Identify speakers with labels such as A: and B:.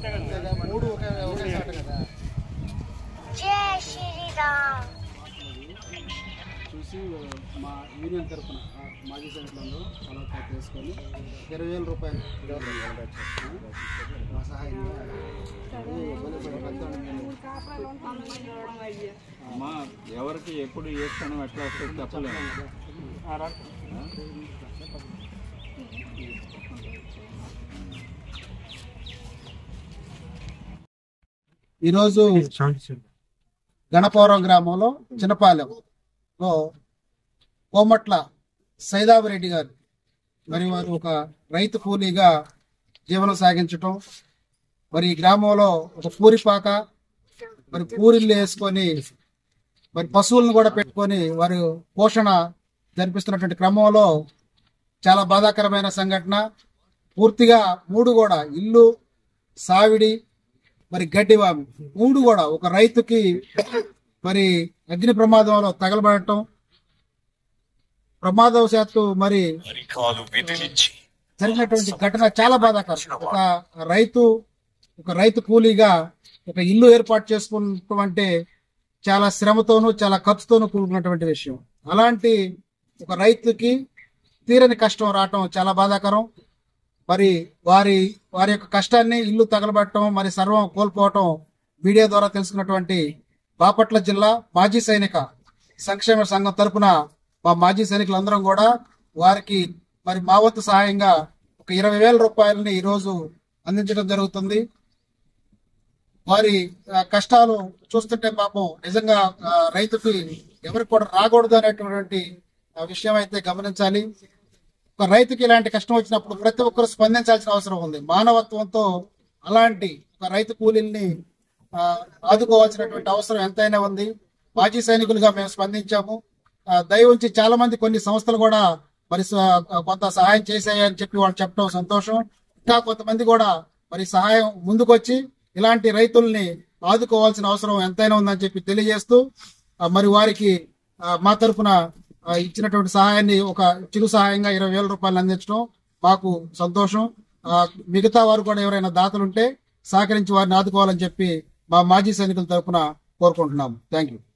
A: మూడు ఒకే ఒకే చోట కదా
B: జై శ్రీరామ్
A: చూసి మా యూనియన్ తరఫున మాజీ సైనికులందరూ అలా చేసుకొని ఇరవై వేల రూపాయలు మా సహాయంగా అది బలి పడి పెద్దవాళ్ళకి మేము
C: అమ్మా ఎవరికి ఎప్పుడు ఏ క్షణం ఎట్లా వస్తుంది చెప్పలేము
A: ఈరోజు గణపవరం గ్రామంలో చిన్నపాలెంలో కోమట్ల సైదాబరెడ్డి గారు మరి వారు ఒక రైతు కూలీగా జీవనం సాగించటం మరి ఈ గ్రామంలో ఒక పూరిపాక మరి పూరిళ్ళు వేసుకొని మరి పశువులను కూడా పెట్టుకొని వారు పోషణ జరిపిస్తున్నటువంటి క్రమంలో చాలా బాధాకరమైన సంఘటన పూర్తిగా మూడు కూడా ఇల్లు సావిడి మరి గడ్డివామి మూడు కూడా ఒక రైతుకి మరి అగ్ని ప్రమాదంలో తగలబడటం ప్రమాదవశాత్తు మరి జరిగినటువంటి ఘటన చాలా బాధాకరం ఒక రైతు ఒక రైతు కూలీగా ఒక ఇల్లు ఏర్పాటు చేసుకుంటాం అంటే చాలా శ్రమతోనూ చాలా ఖర్చుతోనూ కూడుకున్నటువంటి విషయం అలాంటి ఒక రైతుకి తీరని కష్టం రావటం చాలా బాధాకరం మరి వారి వారి యొక్క కష్టాన్ని ఇల్లు తగలబట్టడం మరి సర్వం కోల్పోవటం మీడియా ద్వారా తెలుసుకున్నటువంటి బాపట్ల జిల్లా మాజీ సైనిక సంక్షేమ సంఘం తరపున మా మాజీ సైనికులందరం కూడా వారికి మరి మా వంతు సహాయంగా ఒక ఇరవై వేల రూపాయలని ఈ రోజు అందించడం జరుగుతుంది వారి ఆ, కష్టాలు చూస్తుంటే పాపం నిజంగా ఆ, రైతుకి ఎవరికి కూడా రాకూడదు అనేటువంటి ఆ, విషయం అయితే గమనించాలి ఒక రైతుకి ఇలాంటి కష్టం వచ్చినప్పుడు ప్రతి ఒక్కరు స్పందించాల్సిన అవసరం ఉంది మానవత్వంతో అలాంటి ఒక రైతు కూలీల్ని ఆ, ఆదుకోవాల్సినటువంటి అవసరం ఎంతైనా ఉంది మాజీ సైనికులుగా మేము స్పందించాము ఆ, దయ ఉంచి చాలా మంది కొన్ని సంస్థలు కూడా మరి స- కొంత సహాయం చేశాయని చెప్పి వాళ్ళు చెప్పడం సంతోషం ఇంకా కొంతమంది కూడా మరి సహాయం ముందుకొచ్చి ఇలాంటి రైతుల్ని ఆదుకోవాల్సిన అవసరం ఎంతైనా ఉందని చెప్పి తెలియజేస్తూ ఆ, మరి వారికి ఆ, మా తరఫున ఆ, ఇచ్చినటువంటి సహాయాన్ని ఒక చిరు సహాయంగా ఇరవై వేల రూపాయలు అందించడం మాకు సంతోషం ఆ, మిగతా వారు కూడా ఎవరైనా దాతలుంటే సహకరించి వారిని ఆదుకోవాలని చెప్పి మా మాజీ సైనికుల తరఫున కోరుకుంటున్నాము థ్యాంక్ యూ